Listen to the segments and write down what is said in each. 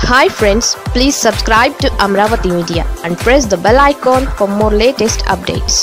hi friends please subscribe to Amaravati media and press the bell icon for more latest updates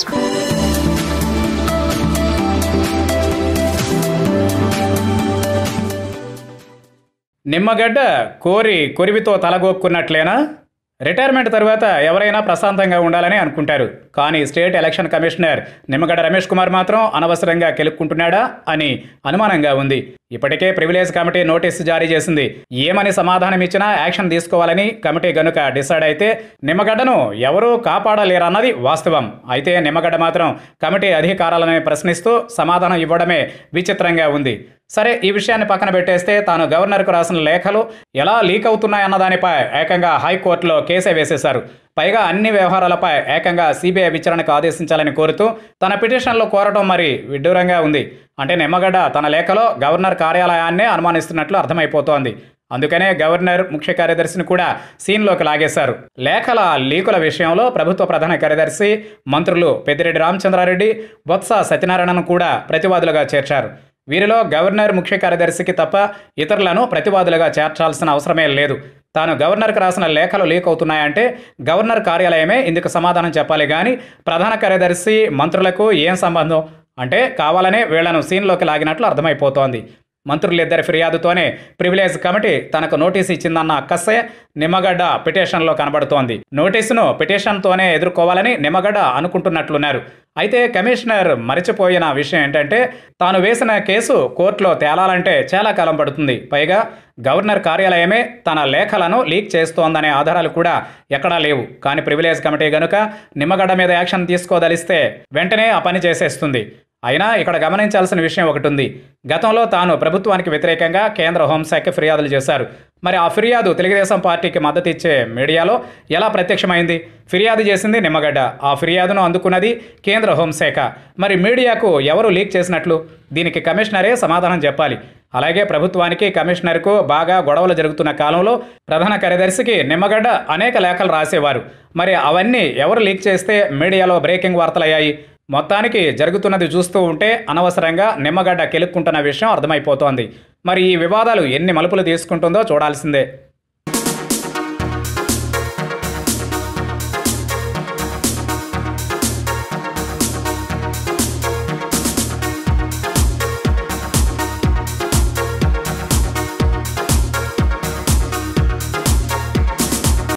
Nimmagadda కోరి కొరివితో తలగొక్కున్నట్లేనా retirement తర్వాత ఎవరైనా ప్రశాంతంగా ఉండాలని అనుకుంటారు కానీ state election commissioner Nimmagadda Ramesh Kumar మాత్రం అనవసరంగా కెలుక్కుంటున్నాడా అని అనుమానంగా ఉంది ఇప్పటికే ప్రివిలేజ్ కమిటీ నోటీసు జారీ చేసింది ఏమని సమాధానం ఇచ్చినా యాక్షన్ తీసుకోవాలని కమిటీ గనుక డిసైడ్ అయితే నిమ్మగడ్డను ఎవరూ కాపాడలేరన్నది వాస్తవం అయితే నిమ్మగడ్డ మాత్రం కమిటీ అధికారాలను ప్రశ్నిస్తూ సమాధానం ఇవ్వడమే విచిత్రంగా ఉంది సరే ఈ విషయాన్ని పక్కన పెట్టేస్తే తాను గవర్నర్కు రాసిన లేఖలు ఎలా లీక్ అవుతున్నాయన్న దానిపై ఏకంగా హైకోర్టులో కేసే వేసేశారు పైగా అన్ని వ్యవహారాలపై ఏకంగా సిబిఐ విచారణకు ఆదేశించాలని కోరుతూ తన పిటిషన్లో కోరటం మరి విడ్డూరంగా ఉంది అంటే నిమ్మగడ్డ తన లేఖలో గవర్నర్ కార్యాలయాన్నే అనుమానిస్తున్నట్లు అర్థమైపోతోంది అందుకనే గవర్నర్ ముఖ్య కార్యదర్శిని కూడా సీన్లోకి లాగేశారు లేఖల లీకుల విషయంలో ప్రభుత్వ ప్రధాన కార్యదర్శి మంత్రులు పెద్దిరెడ్డి రామచంద్రారెడ్డి బొత్స సత్యనారాయణను కూడా ప్రతివాదులుగా చేర్చారు వీరిలో గవర్నర్ ముఖ్య కార్యదర్శికి తప్ప ఇతరులను ప్రతివాదులుగా చేర్చాల్సిన అవసరమే లేదు తాను గవర్నర్కి రాసిన లేఖలు లీక్ అవుతున్నాయంటే గవర్నర్ కార్యాలయమే ఇందుకు సమాధానం చెప్పాలి కానీ ప్రధాన కార్యదర్శి మంత్రులకు ఏం సంబంధం అంటే కావాలనే వీళ్లను సీన్లోకి లాగినట్లు అర్థమైపోతోంది మంత్రులిద్దరి ఫిర్యాదుతోనే ప్రివిలేజ్ కమిటీ తనకు నోటీసు ఇచ్చిందన్న అక్కసే నిమ్మగడ్డ పిటిషన్లో కనబడుతోంది నోటీసును పిటిషన్తోనే ఎదుర్కోవాలని నిమ్మగడ్డ అనుకుంటున్నట్లున్నారు అయితే కమిషనర్ మరిచిపోయిన విషయం ఏంటంటే తాను వేసిన కేసు కోర్టులో తేలాలంటే చాలా కాలం పడుతుంది పైగా గవర్నర్ కార్యాలయమే తన లేఖలను లీక్ చేస్తోందనే ఆధారాలు కూడా ఎక్కడా లేవు కానీ ప్రివిలేజ్ కమిటీ గనుక నిమ్మగడ్డ మీద యాక్షన్ తీసుకోదలిస్తే వెంటనే ఆ పని చేసేస్తుంది అయినా ఇక్కడ గమనించాల్సిన విషయం ఒకటి ఉంది గతంలో తాను ప్రభుత్వానికి వ్యతిరేకంగా కేంద్ర హోంశాఖ ఫిర్యాదులు చేశారు మరి ఆ ఫిర్యాదు తెలుగుదేశం పార్టీకి మద్దతు ఇచ్చే మీడియాలో ఎలా ప్రత్యక్షమైంది ఫిర్యాదు చేసింది నిమ్మగడ్డ ఆ ఫిర్యాదును అందుకున్నది కేంద్ర హోంశాఖ మరి మీడియాకు ఎవరు లీక్ చేసినట్లు దీనికి కమిషనరే సమాధానం చెప్పాలి అలాగే ప్రభుత్వానికి కమిషనర్కు బాగా గొడవలు జరుగుతున్న కాలంలో ప్రధాన కార్యదర్శికి నిమ్మగడ్డ అనేక లేఖలు రాసేవారు మరి అవన్నీ ఎవరు లీక్ చేస్తే మీడియాలో బ్రేకింగ్ వార్తలయ్యాయి మొత్తానికి జరుగుతున్నది చూస్తూ ఉంటే అనవసరంగా నిమ్మగడ్డ కెలుక్కుంటున్న విషయం అర్థమైపోతోంది మరి ఈ వివాదాలు ఎన్ని మలుపులు తీసుకుంటుందో చూడాల్సిందే